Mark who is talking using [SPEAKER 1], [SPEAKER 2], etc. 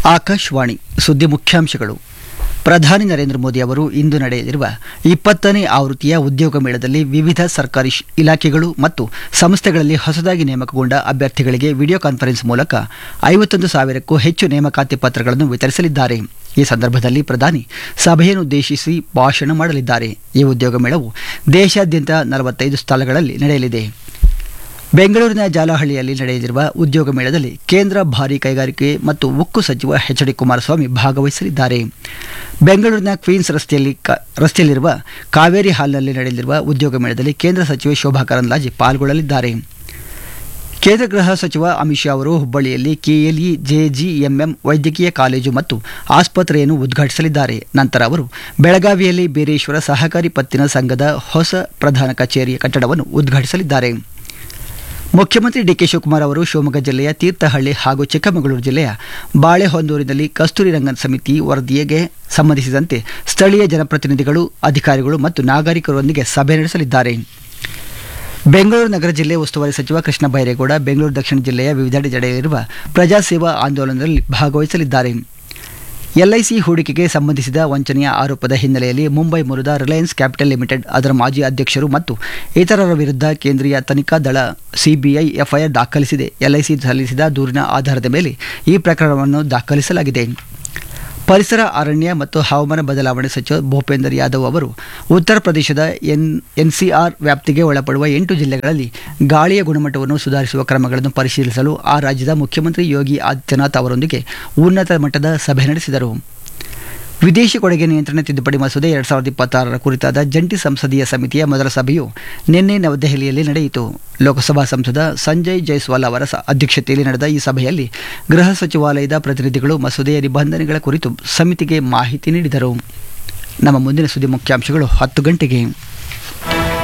[SPEAKER 1] ಆಕಾಶವಾಣಿ ಸುದ್ದಿ ಮುಖ್ಯಾಂಶಗಳು ಪ್ರಧಾನಿ ನರೇಂದ್ರ ಮೋದಿ ಅವರು ಇಂದು ನಡೆಯಲಿರುವ ಇಪ್ಪತ್ತನೇ ಆವೃತ್ತಿಯ ಉದ್ಯೋಗ ಮೇಳದಲ್ಲಿ ವಿವಿಧ ಸರ್ಕಾರಿ ಶ್- ಇಲಾಖೆಗಳು ಮತ್ತು ಸಂಸ್ಥೆಗಳಲ್ಲಿ ಹೊಸದಾಗಿ ನೇಮಕಗೊಂಡ ಅಭ್ಯರ್ಥಿಗಳಿಗೆ ವಿಡಿಯೋ ಕಾನ್ಫರೆನ್ಸ್ ಮೂಲಕ ಐವತ್ತೊಂದು ಸಾವಿರಕ್ಕೂ ಹೆಚ್ಚು ನೇಮಕಾತಿ ಪತ್ರಗಳನ್ನು ವಿತರಿಸಲಿದ್ದಾರೆ ಈ ಸಂದರ್ಭದಲ್ಲಿ ಪ್ರಧಾನಿ ಸಭೆಯನ್ನುದ್ದೇಶಿಸಿ ಭಾಷಣ ಮಾಡಲಿದ್ದಾರೆ ಈ ಉದ್ಯೋಗ ಮೇಳವು ದೇಶಾದ್ಯಂತ ನಲವತ್ತೈದು ಸ್ಥಳಗಳಲ್ಲಿ ನಡೆಯಲಿದೆ ಬೆಂಗಳೂರಿನ ಜಾಲಹಳ್ಳಿಯಲ್ಲಿ ನಡೆಯಲಿರುವ ಉದ್ಯೋಗ ಮೇಳದಲ್ಲಿ ಕೇಂದ್ರ ಭಾರಿ ಕೈಗಾರಿಕೆ ಮತ್ತು ಉಕ್ಕು ಸಚಿವ ಎಚ್ ಡಿ ಕುಮಾರಸ್ವಾಮಿ ಭಾಗವಹಿಸಲಿದ್ದಾರೆ ಬೆಂಗಳೂರಿನ ಕ್ವೀನ್ಸ್ ರಸ್ತೆಯಲ್ಲಿ ಕ- ರಸ್ತೆಯಲ್ಲಿರುವ ಕಾವೇರಿ ಹಾಲ್ನಲ್ಲಿ ನಡೆಯಲಿರುವ ಉದ್ಯೋಗ ಮೇಳದಲ್ಲಿ ಕೇಂದ್ರ ಸಚಿವೆ ಶೋಭಾ ಕರಂದ್ಲಾಜೆ ಪಾಲ್ಗೊಳ್ಳಲಿದ್ದಾರೆ ಕೇಂದ್ರ ಗೃಹ ಸಚಿವ ಅಮಿತ್ ಶಾ ಅವರು ಹುಬ್ಬಳ್ಳಿಯಲ್ಲಿ ಕೆಎಲ್ಇ ಜೆಜಿಎಂಎಂ ವೈದ್ಯಕೀಯ ಕಾಲೇಜು ಮತ್ತು ಆಸ್ಪತ್ರೆಯನ್ನು ಉದ್ಘಾಟಿಸಲಿದ್ದಾರೆ ನಂತರ ಅವರು ಬೆಳಗಾವಿಯಲ್ಲಿ ಬೀರೇಶ್ವರ ಸಹಕಾರಿ ಪತ್ತಿನ ಸಂಘದ ಹೊಸ ಪ್ರಧಾನ ಕಚೇರಿಯ ಕಟ್ಟಡವನ್ನು ಉದ್ಘಾಟಿಸಲಿದ್ದಾರೆ ಮುಖ್ಯಮಂತ್ರಿ ಡಿಕೆ ಶಿವಕುಮಾರ್ ಅವರು ಶಿವಮೊಗ್ಗ ಜಿಲ್ಲೆಯ ತೀರ್ಥಹಳ್ಳಿ ಹಾಗೂ ಚಿಕ್ಕಮಗಳೂರು ಜಿಲ್ಲೆಯ ಬಾಳೆಹೊಂದೂರಿನಲ್ಲಿ ಕಸ್ತೂರಿ ರಂಗನ್ ಸಮಿತಿ ವರದಿಗೆ ಸಂಬಂಧಿಸಿದಂತೆ ಸ್ಥಳೀಯ ಜನಪ್ರತಿನಿಧಿಗಳು ಅಧಿಕಾರಿಗಳು ಮತ್ತು ನಾಗರಿಕರೊಂದಿಗೆ ಸಭೆ ನಡೆಸಲಿದ್ದಾರೆ ಬೆಂಗಳೂರು ನಗರ ಜಿಲ್ಲೆ ಉಸ್ತುವಾರಿ ಸಚಿವ ಕೃಷ್ಣ ಬೈರೇಗೌಡ ಬೆಂಗಳೂರು ದಕ್ಷಿಣ ಜಿಲ್ಲೆಯ ವಿವಿಧೆಡೆ ನಡೆಯಲಿರುವ ಪ್ರಜಾಸೇವಾ ಆಂದೋಲನದಲ್ಲಿ ಭಾಗವಹಿಸಲಿದ್ದಾರೆ ಎಲ್ಐಸಿ ಹೂಡಿಕೆಗೆ ಸಂಬಂಧಿಸಿದ ವಂಚನೆಯ ಆರೋಪದ ಹಿನ್ನೆಲೆಯಲ್ಲಿ ಮುಂಬೈ ಮೂಲದ ರಿಲಯನ್ಸ್ ಕ್ಯಾಪಿಟಲ್ ಲಿಮಿಟೆಡ್ ಅದರ ಮಾಜಿ ಅಧ್ಯಕ್ಷರು ಮತ್ತು ಇತರರ ವಿರುದ್ಧ ಕೇಂದ್ರೀಯ ತನಿಖಾ ದಳ ಸಿಬಿಐ ಎಫ್ಐಆರ್ ದಾಖಲಿಸಿದೆ ಎಲ್ಐಸಿ ಸಲ್ಲಿಸಿದ ದೂರಿನ ಆಧಾರದ ಮೇಲೆ ಈ ಪ್ರಕರಣವನ್ನು ದಾಖಲಿಸಲಾಗಿದೆ ಪರಿಸರ ಅರಣ್ಯ ಮತ್ತು ಹವಾಮಾನ ಬದಲಾವಣೆ ಸಚಿವ ಭೂಪೇಂದರ್ ಯಾದವ್ ಅವರು ಉತ್ತರ ಪ್ರದೇಶದ ಎನ್ ಎನ್ಸಿಆರ್ ವ್ಯಾಪ್ತಿಗೆ ಒಳಪಡುವ ಎಂಟು ಜಿಲ್ಲೆಗಳಲ್ಲಿ ಗಾಳಿಯ ಗುಣಮಟ್ಟವನ್ನು ಸುಧಾರಿಸುವ ಕ್ರಮಗಳನ್ನು ಪರಿಶೀಲಿಸಲು ಆ ರಾಜ್ಯದ ಮುಖ್ಯಮಂತ್ರಿ ಯೋಗಿ ಆದಿತ್ಯನಾಥ್ ಅವರೊಂದಿಗೆ ಉನ್ನತ ಮಟ್ಟದ ಸಭೆ ನಡೆಸಿದರು ವಿದೇಶಿ ಕೊಡುಗೆ ನಿಯಂತ್ರಣ ತಿದ್ದುಪಡಿ ಮಸೂದೆ ಎರಡ್ ಸಾವಿರದ ಇಪ್ಪತ್ತಾರರ ಕುರಿತಾದ ಜಂಟಿ ಸಂಸದೀಯ ಸಮಿತಿಯ ಮೊದಲ ಸಭೆಯು ನಿನ್ನೆ ನವದೆಹಲಿಯಲ್ಲಿ ನಡೆಯಿತು ಲೋಕಸಭಾ ಸಂಸದ ಸಂಜಯ್ ಜೈಸ್ವಾಲ್ ಅವರ ಸ- ಅಧ್ಯಕ್ಷತೆಯಲ್ಲಿ ನಡೆದ ಈ ಸಭೆಯಲ್ಲಿ ಗೃಹ ಸಚಿವಾಲಯದ ಪ್ರತಿನಿಧಿಗಳು ಮಸೂದೆಯ ನಿಬಂಧನೆಗಳ ಕುರಿತು ಸಮಿತಿಗೆ ಮಾಹಿತಿ ನೀಡಿದರು ನಮ್ಮ ಮುಂದಿನ ಸುದ್ದಿ ಮುಖ್ಯಾಂಶಗಳು ಹತ್ತು ಗಂಟೆಗೆ